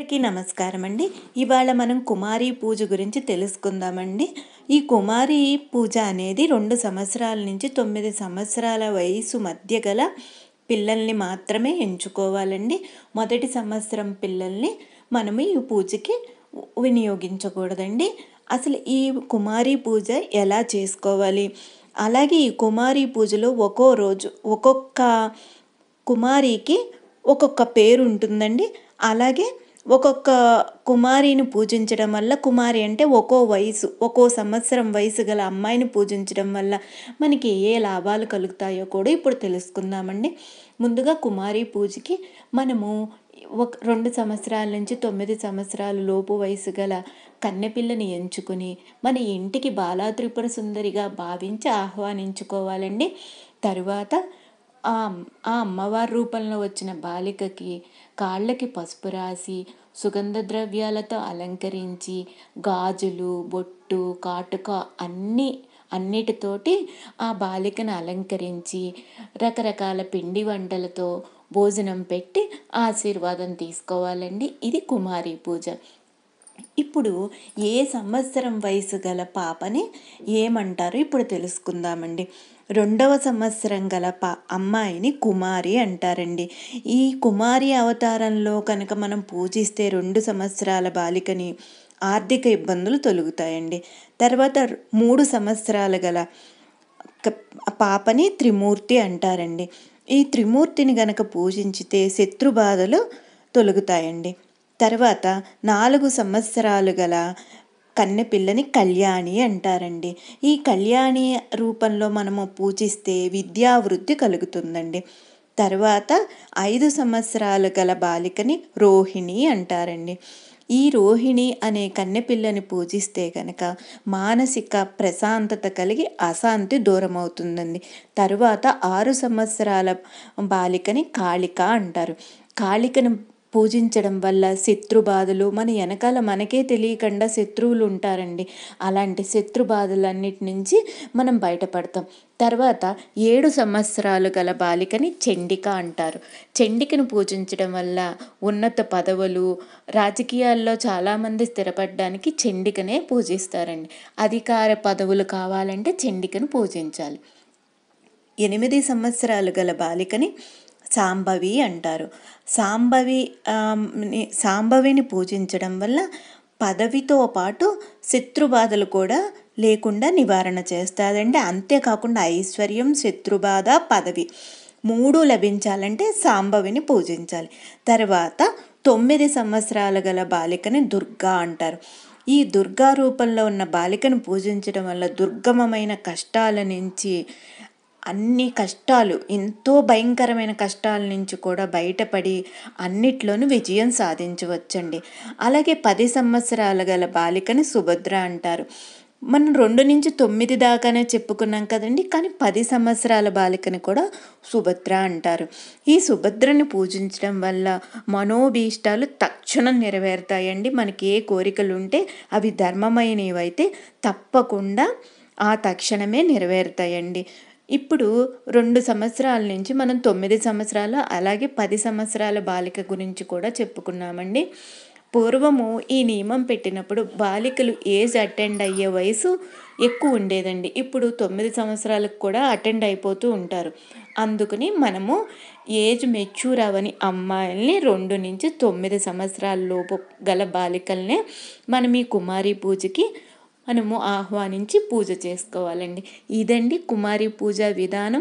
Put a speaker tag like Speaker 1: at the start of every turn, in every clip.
Speaker 1: అందరికీ నమస్కారం అండి ఇవాళ మనం కుమారి పూజ గురించి తెలుసుకుందామండి ఈ కుమారి పూజ అనేది రెండు సంవత్సరాల నుంచి తొమ్మిది సంవత్సరాల వయసు మధ్య గల పిల్లల్ని మాత్రమే ఎంచుకోవాలండి మొదటి సంవత్సరం పిల్లల్ని మనము ఈ పూజకి వినియోగించకూడదండి అసలు ఈ కుమారి పూజ ఎలా చేసుకోవాలి అలాగే ఈ కుమారి పూజలో ఒక్కో రోజు ఒక్కొక్క కుమారికి ఒక్కొక్క పేరు ఉంటుందండి అలాగే ఒక్కొక్క కుమారిని పూజించడం వల్ల కుమారి అంటే ఒక్కో వయసు ఒక్కో సంవత్సరం వయసు గల అమ్మాయిని పూజించడం వల్ల మనకి ఏ లాభాలు కలుగుతాయో కూడా ఇప్పుడు తెలుసుకుందామండి ముందుగా కుమారి పూజకి మనము ఒక రెండు సంవత్సరాల నుంచి తొమ్మిది సంవత్సరాల లోపు వయసు గల కన్నెపిల్లని ఎంచుకుని మన ఇంటికి బాలా త్రిపుర సుందరిగా భావించి ఆహ్వానించుకోవాలండి తరువాత ఆ ఆ అమ్మవారి రూపంలో వచ్చిన బాలికకి కాళ్ళకి పసుపు రాసి సుగంధ ద్రవ్యాలతో అలంకరించి గాజులు బొట్టు కాటుక అన్నీ అన్నిటితోటి ఆ బాలికను అలంకరించి రకరకాల పిండి వంటలతో భోజనం పెట్టి ఆశీర్వాదం తీసుకోవాలండి ఇది కుమారి పూజ ఇప్పుడు ఏ సంవత్సరం వయసు గల పాపని ఏమంటారు ఇప్పుడు తెలుసుకుందామండి రెండవ సంవత్సరం గల పా అమ్మాయిని కుమారి అంటారండి ఈ కుమారి అవతారంలో కనుక మనం పూజిస్తే రెండు సంవత్సరాల బాలికని ఆర్థిక ఇబ్బందులు తొలుగుతాయండి తర్వాత మూడు సంవత్సరాలు గల పాపని త్రిమూర్తి అంటారండి ఈ త్రిమూర్తిని గనక పూజించితే శత్రుబాధలు తొలగుతాయండి తర్వాత నాలుగు సంవత్సరాలు గల కన్నెపిల్లని కళ్యాణి అంటారండి ఈ కళ్యాణి రూపంలో మనము పూజిస్తే విద్యావృద్ధి కలుగుతుందండి తర్వాత ఐదు సంవత్సరాలు గల బాలికని రోహిణి అంటారండి ఈ రోహిణి అనే కన్నెపిల్లని పూజిస్తే కనుక మానసిక ప్రశాంతత కలిగి అశాంతి దూరం అవుతుందండి తరువాత ఆరు సంవత్సరాల బాలికని కాళిక అంటారు కాళికను పూజించడం వల్ల శత్రుబాధలు మన వెనకాల మనకే తెలియకుండా శత్రువులు ఉంటారండి అలాంటి శత్రు బాధలన్నిటి నుంచి మనం బయటపడతాం తర్వాత ఏడు సంవత్సరాలు గల బాలికని చండిక అంటారు చండికను పూజించడం వల్ల ఉన్నత పదవులు రాజకీయాల్లో చాలామంది స్థిరపడడానికి చండికనే పూజిస్తారండి అధికార పదవులు కావాలంటే చండికను పూజించాలి ఎనిమిది సంవత్సరాలు గల బాలికని సాంబవి అంటారు సాంబవి సాంబవిని పూజించడం వల్ల పదవితో పాటు శత్రుబాధలు కూడా లేకుండా నివారణ చేస్తుందండి అంతేకాకుండా ఐశ్వర్యం శత్రుబాధ పదవి మూడు లభించాలంటే సాంబవిని పూజించాలి తర్వాత తొమ్మిది సంవత్సరాల గల బాలికని దుర్గా అంటారు ఈ దుర్గా రూపంలో ఉన్న బాలికను పూజించడం వల్ల దుర్గమమైన కష్టాల నుంచి అన్ని కష్టాలు ఎంతో భయంకరమైన కష్టాల నుంచి కూడా బయటపడి అన్నిట్లోనూ విజయం సాధించవచ్చండి అలాగే పది సంవత్సరాల గల బాలికని సుభద్ర అంటారు మనం రెండు నుంచి తొమ్మిది దాకానే చెప్పుకున్నాం కదండి కానీ పది సంవత్సరాల బాలికని కూడా సుభద్ర అంటారు ఈ సుభద్రని పూజించడం వల్ల మనోభీష్టాలు తక్షణం నెరవేరుతాయండి మనకి ఏ కోరికలు ఉంటే అవి ధర్మమైనవైతే తప్పకుండా ఆ తక్షణమే నెరవేరుతాయండి ఇప్పుడు రెండు సంవత్సరాల నుంచి మనం తొమ్మిది సంవత్సరాలు అలాగే పది సంవత్సరాల బాలిక గురించి కూడా చెప్పుకున్నామండి పూర్వము ఈ నియమం పెట్టినప్పుడు బాలికలు ఏజ్ అటెండ్ అయ్యే వయసు ఎక్కువ ఉండేదండి ఇప్పుడు తొమ్మిది సంవత్సరాలకు కూడా అటెండ్ అయిపోతూ ఉంటారు అందుకని మనము ఏజ్ మెచ్యూర్ అవని అమ్మాయిల్ని రెండు నుంచి తొమ్మిది సంవత్సరాల లోపు గల బాలికల్నే మనం ఈ కుమారి పూజకి మనము ఆహ్వానించి పూజ చేసుకోవాలండి ఇదండి కుమారి పూజ విధానం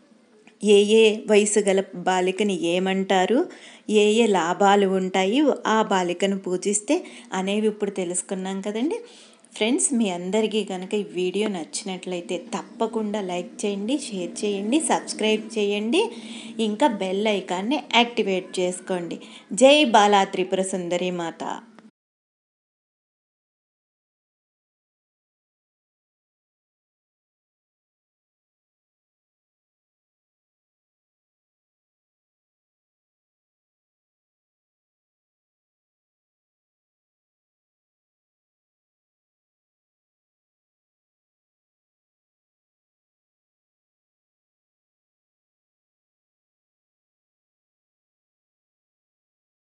Speaker 1: ఏ ఏ వయసు గల బాలికని ఏమంటారు ఏ ఏ లాభాలు ఉంటాయి ఆ బాలికను పూజిస్తే అనేవి ఇప్పుడు తెలుసుకున్నాం కదండి ఫ్రెండ్స్ మీ అందరికీ కనుక ఈ వీడియో నచ్చినట్లయితే తప్పకుండా లైక్ చేయండి షేర్ చేయండి సబ్స్క్రైబ్ చేయండి ఇంకా బెల్ ఐకాన్ని యాక్టివేట్ చేసుకోండి జై బాలా త్రిపుర సుందరి మాత